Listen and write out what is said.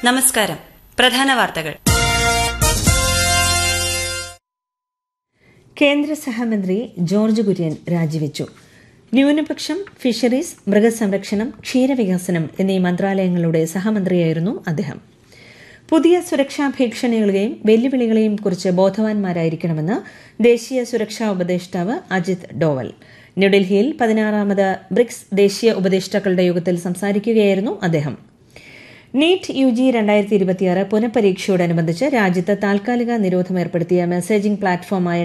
നമസ്കാരം പ്രധാന വാർത്തകൾ കേന്ദ്ര സഹമന്ത്രി ജോർജ് കുര്യൻ രാജിവെച്ചു ന്യൂനപക്ഷം ഫിഷറീസ് മൃഗസംരക്ഷണം ക്ഷീരവികസനം എന്നീ മന്ത്രാലയങ്ങളുടെ സഹമന്ത്രിയായിരുന്നു അദ്ദേഹം പുതിയ സുരക്ഷാ ഭീഷണികളെയും വെല്ലുവിളികളെയും കുറിച്ച് ബോധവാന്മാരായിരിക്കണമെന്ന് ദേശീയ സുരക്ഷാ ഉപദേഷ്ടാവ് അജിത് ഡോവൽ ന്യൂഡൽഹിയിൽ പതിനാറാമത് ബ്രിക്സ് ദേശീയ ഉപദേഷ്ടാക്കളുടെ യോഗത്തിൽ സംസാരിക്കുകയായിരുന്നു അദ്ദേഹം നീറ്റ് യു ജി രണ്ടായിരത്തി ഇരുപത്തിയാറ് പുനഃപരീക്ഷയോടനുബന്ധിച്ച് രാജ്യത്ത് താൽക്കാലിക നിരോധം ഏർപ്പെടുത്തിയ മെസ്സേജിംഗ് പ്ലാറ്റ്ഫോമായ